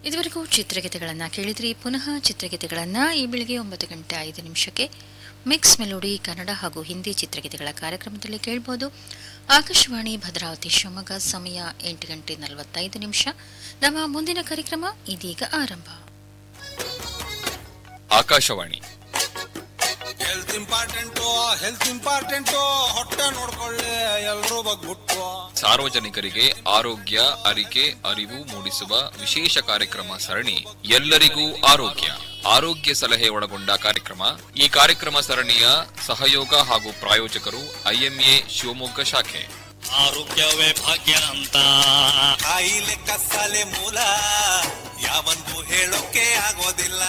ಇದುವರೆಗೂ ಚಿತ್ರಗೀತೆಗಳನ್ನು ಕೇಳಿದ್ರಿ ಪುನಃ ಚಿತ್ರಗೀತೆಗಳನ್ನು ಈ ಬೆಳಿಗ್ಗೆ ಒಂಬತ್ತು ಗಂಟೆ ಐದು ನಿಮಿಷಕ್ಕೆ ಮಿಕ್ಸ್ ಮೆಲೋಡಿ ಕನ್ನಡ ಹಾಗೂ ಹಿಂದಿ ಚಿತ್ರಗೀತೆಗಳ ಕಾರ್ಯಕ್ರಮದಲ್ಲಿ ಕೇಳ್ಬೋದು ಆಕಾಶವಾಣಿ ಭದ್ರಾವತಿ ಶಿವಮೊಗ್ಗ ಸಮಯ ಎಂಟು ಗಂಟೆ ನಲವತ್ತೈದು ನಿಮಿಷ ನಮ್ಮ ಮುಂದಿನ ಕಾರ್ಯಕ್ರಮ ಇದೀಗ ಆರಂಭ Akashvani health important health important ಹೊಟ್ಟೆ ನೋಡ್ಕೊಳ್ಳಿ ಎಲ್ರೂ ಬಗ್ಬಿಟ್ಟು ಸಾರ್ವಜನಿಕರಿಗೆ ಆರೋಗ್ಯ ಅರಿಕೆ ಅರಿವು ಮೂಡಿಸುವ ವಿಶೇಷ ಕಾರ್ಯಕ್ರಮ ಸರಣಿ ಎಲ್ಲರಿಗೂ ಆರೋಗ್ಯ ಆರೋಗ್ಯ ಸಲಹೆ ಒಳಗೊಂಡ ಕಾರ್ಯಕ್ರಮ ಈ ಕಾರ್ಯಕ್ರಮ ಸರಣಿಯ ಸಹಯೋಗ ಹಾಗೂ ಪ್ರಾಯೋಜಕರು ಐಎಂಎ ಶಿವಮೊಗ್ಗ ಶಾಖೆ ಆರೋಗ್ಯವೇ ಭಾಗ್ಯ ಅಂತ ಕಾಯಿಲೆ ಕಸಾಲೆ ಮೂಲ ಯಾವಂದು ಹೇಳೋಕೆ ಆಗೋದಿಲ್ಲ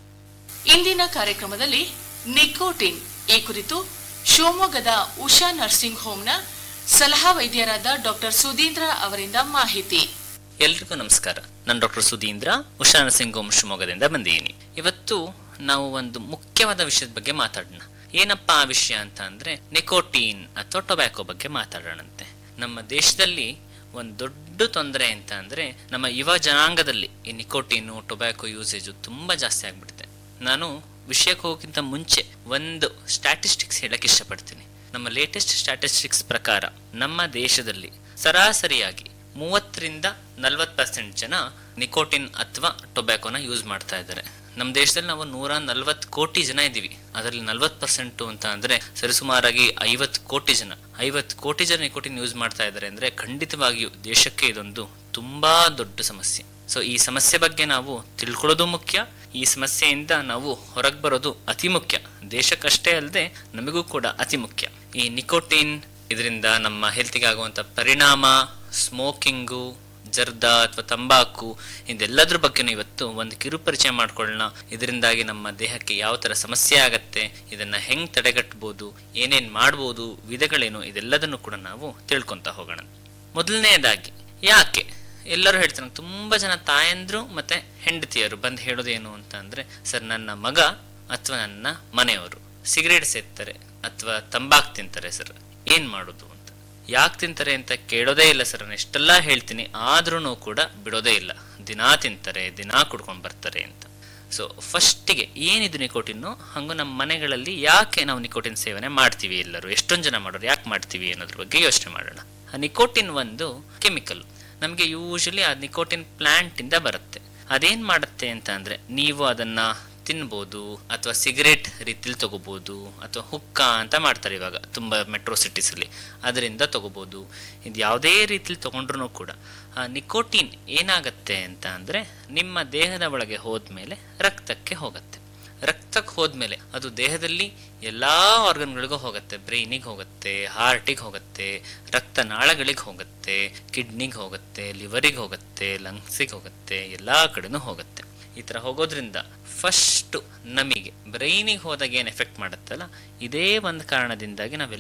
ಇಂದಿನ ಕಾರ್ಯಕ್ರಮದಲ್ಲಿ ನಿಕೋಟಿನ್ ಈ ಕುರಿತು ಶಿವಮೊಗ್ಗದ ಉಷಾ ನರ್ಸಿಂಗ್ ಹೋಮ್ನ ಸಲಹಾ ವೈದ್ಯರಾದ ಡಾಕ್ಟರ್ ಸುಧೀಂದ್ರ ಅವರಿಂದ ಮಾಹಿತಿ ಎಲ್ರಿಗೂ ನಮಸ್ಕಾರ ನಾನು doctor Sudhindra Usha nursing home ಶಿವಮೊಗ್ಗದಿಂದ ಬಂದಿದ್ದೀನಿ ಇವತ್ತು ನಾವು ಒಂದು ಮುಖ್ಯವಾದ ವಿಷಯದ ಬಗ್ಗೆ ಮಾತಾಡೋಣ ಏನಪ್ಪಾ ಆ ವಿಷಯ ಅಂತ ಅಂದ್ರೆ ನಿಕೋಟೀನ್ ಅಥವಾ ಟೊಬ್ಯಾಕೋ ಬಗ್ಗೆ ಮಾತಾಡೋಣಂತೆ ನಮ್ಮ ದೇಶದಲ್ಲಿ ಒಂದು ದೊಡ್ಡ ತೊಂದರೆ ಅಂತ ಅಂದ್ರೆ ನಮ್ಮ ಯುವ ಜನಾಂಗದಲ್ಲಿ ಈ ನಿಕೋಟೀನು ಟೊಬ್ಯಾಕೋ ಯೂಸೇಜು ತುಂಬಾ ಜಾಸ್ತಿ ಆಗ್ಬಿಡುತ್ತೆ ನಾನು ವಿಷಯಕ್ಕೆ ಹೋಗೋಕ್ಕಿಂತ ಮುಂಚೆ ಒಂದು ಸ್ಟ್ಯಾಟಿಸ್ಟಿಕ್ಸ್ ಹೇಳಕ್ ಇಷ್ಟಪಡ್ತೀನಿ ನಮ್ಮ ಲೇಟೆಸ್ಟ್ ಸ್ಟ್ಯಾಟಿಸ್ಟಿಕ್ಸ್ ಪ್ರಕಾರ ನಮ್ಮ ದೇಶದಲ್ಲಿ ಸರಾಸರಿಯಾಗಿ ಮೂವತ್ತರಿಂದ ನಲ್ವತ್ತು ಪರ್ಸೆಂಟ್ ಜನ ನಿಕೋಟಿನ್ ಅಥವಾ ಟೊಬ್ಯಾಕೋನ ಯೂಸ್ ಮಾಡ್ತಾ ಇದ್ದಾರೆ ನಮ್ಮ ದೇಶದಲ್ಲಿ ನಾವು ನೂರ ನಲ್ವತ್ತು ಕೋಟಿ ಜನ ಇದ್ದೀವಿ ಅದರಲ್ಲಿ ನಲ್ವತ್ತು ಪರ್ಸೆಂಟು ಅಂತ ಅಂದ್ರೆ ಸರಿಸುಮಾರಾಗಿ ಐವತ್ತು ಕೋಟಿ ಜನ ಐವತ್ತು ಕೋಟಿ ಜನ ನಿಕೋಟಿನ್ ಯೂಸ್ ಮಾಡ್ತಾ ಇದ್ದಾರೆ ಅಂದ್ರೆ ಖಂಡಿತವಾಗಿಯೂ ದೇಶಕ್ಕೆ ಇದೊಂದು ತುಂಬಾ ದೊಡ್ಡ ಸಮಸ್ಯೆ ಸೊ ಈ ಸಮಸ್ಯೆ ಬಗ್ಗೆ ನಾವು ತಿಳ್ಕೊಳ್ಳೋದು ಮುಖ್ಯ ಈ ಸಮಸ್ಯೆಯಿಂದ ನಾವು ಹೊರಗೆ ಬರೋದು ಅತಿ ಮುಖ್ಯ ದೇಶಕ್ಕಷ್ಟೇ ಅಲ್ಲದೆ ನಮಗೂ ಕೂಡ ಅತಿ ಮುಖ್ಯ ಈ ನಿಕೋಟಿನ್ ಇದರಿಂದ ನಮ್ಮ ಹೆಲ್ತಿಗೆ ಆಗುವಂತ ಪರಿಣಾಮ ಸ್ಮೋಕಿಂಗು ಜರ್ದ ಅಥವಾ ತಂಬಾಕು ಇದೆಲ್ಲದ್ರ ಬಗ್ಗೆನೂ ಇವತ್ತು ಒಂದು ಕಿರು ಪರಿಚಯ ಮಾಡ್ಕೊಳ್ಳೋಣ ಇದರಿಂದಾಗಿ ನಮ್ಮ ದೇಹಕ್ಕೆ ಯಾವ ತರ ಸಮಸ್ಯೆ ಆಗತ್ತೆ ಇದನ್ನ ಹೆಂಗ್ ತಡೆಗಟ್ಟಬಹುದು ಏನೇನ್ ಮಾಡ್ಬೋದು ವಿಧಗಳೇನು ಇದೆಲ್ಲದನ್ನು ಕೂಡ ನಾವು ತಿಳ್ಕೊಂತ ಹೋಗೋಣ ಮೊದಲನೆಯದಾಗಿ ಯಾಕೆ ಎಲ್ಲರೂ ಹೇಳ್ತಾರೆ ತುಂಬಾ ಜನ ತಾಯಂದ್ರು ಮತ್ತೆ ಹೆಂಡತಿಯರು ಬಂದು ಹೇಳೋದೇನು ಅಂತ ಅಂದ್ರೆ ಸರ್ ನನ್ನ ಮಗ ಅಥವಾ ನನ್ನ ಮನೆಯವರು ಸಿಗರೇಟ್ ಸೇರ್ತಾರೆ ಅಥವಾ ತಂಬಾಕು ತಿಂತಾರೆ ಸರ್ ಏನ್ ಮಾಡೋದು ಅಂತ ಯಾಕೆ ತಿಂತಾರೆ ಅಂತ ಕೇಳೋದೇ ಇಲ್ಲ ಸರ್ ನಾನು ಎಷ್ಟೆಲ್ಲ ಹೇಳ್ತೀನಿ ಆದ್ರೂ ಕೂಡ ಬಿಡೋದೇ ಇಲ್ಲ ದಿನಾ ತಿಂತಾರೆ ದಿನಾ ಕುಡ್ಕೊಂಡು ಬರ್ತಾರೆ ಅಂತ ಸೊ ಫಸ್ಟಿಗೆ ಏನಿದು ನಿಕೋಟಿನ್ನು ಹಂಗು ನಮ್ಮ ಮನೆಗಳಲ್ಲಿ ಯಾಕೆ ನಾವು ನಿಕೋಟಿನ್ ಸೇವನೆ ಮಾಡ್ತೀವಿ ಎಲ್ಲರೂ ಎಷ್ಟೊಂದು ಜನ ಮಾಡೋರು ಯಾಕೆ ಮಾಡ್ತೀವಿ ಅನ್ನೋದ್ರ ಬಗ್ಗೆ ಯೋಚನೆ ಮಾಡೋಣ ಆ ನಿಕೋಟಿನ್ ಒಂದು ಕೆಮಿಕಲ್ ನಮಗೆ ಯೂಶಲಿ ಆ ನಿಕೋಟಿನ್ ಪ್ಲಾಂಟ್ ಇಂದ ಬರುತ್ತೆ ಅದೇನ್ ಮಾಡುತ್ತೆ ಅಂತ ಅಂದ್ರೆ ನೀವು ಅದನ್ನ ತಿನ್ಬೋದು ಅಥವಾ ಸಿಗರೇಟ್ ರೀತಿಲಿ ತಗೋಬಹುದು ಅಥವಾ ಹುಕ್ಕ ಅಂತ ಮಾಡ್ತಾರೆ ಇವಾಗ ತುಂಬಾ ಮೆಟ್ರೋ ಸಿಟೀಸ್ ಅಲ್ಲಿ ಅದರಿಂದ ತಗೋಬಹುದು ಇದು ಯಾವುದೇ ರೀತಿಲಿ ತಗೊಂಡ್ರು ಕೂಡ ಆ ನಿಕೋಟಿನ್ ಏನಾಗತ್ತೆ ಅಂತ ಅಂದ್ರೆ ನಿಮ್ಮ ದೇಹದ ಒಳಗೆ ಹೋದ್ಮೇಲೆ ರಕ್ತಕ್ಕೆ ಹೋಗುತ್ತೆ ರಕ್ತಕ್ಕೆ ಹೋದ್ಮೇಲೆ ಅದು ದೇಹದಲ್ಲಿ ಎಲ್ಲಾ ಆರ್ಗನ್ಗಳಿಗೂ ಹೋಗುತ್ತೆ ಬ್ರೈನಿಗೆ ಹೋಗುತ್ತೆ ಹಾರ್ಟಿಗೆ ಹೋಗುತ್ತೆ ರಕ್ತನಾಳಗಳಿಗೆ ಹೋಗುತ್ತೆ ಕಿಡ್ನಿಗೆ ಹೋಗುತ್ತೆ ಲಿವರಿಗೆ ಹೋಗುತ್ತೆ ಲಂಗ್ಸಿಗೆ ಹೋಗುತ್ತೆ ಎಲ್ಲಾ ಕಡೆನೂ ಹೋಗುತ್ತೆ ಈ ತರ ಹೋಗೋದ್ರಿಂದ ಫಸ್ಟ್ ನಮಗೆ ಬ್ರೈನಿಗೆ ಹೋದಾಗ ಏನ್ ಎಫೆಕ್ಟ್ ಮಾಡುತ್ತಲ್ಲ ಇದೇ ಒಂದು ಕಾರಣದಿಂದಾಗಿ ನಾವೆಲ್ಲ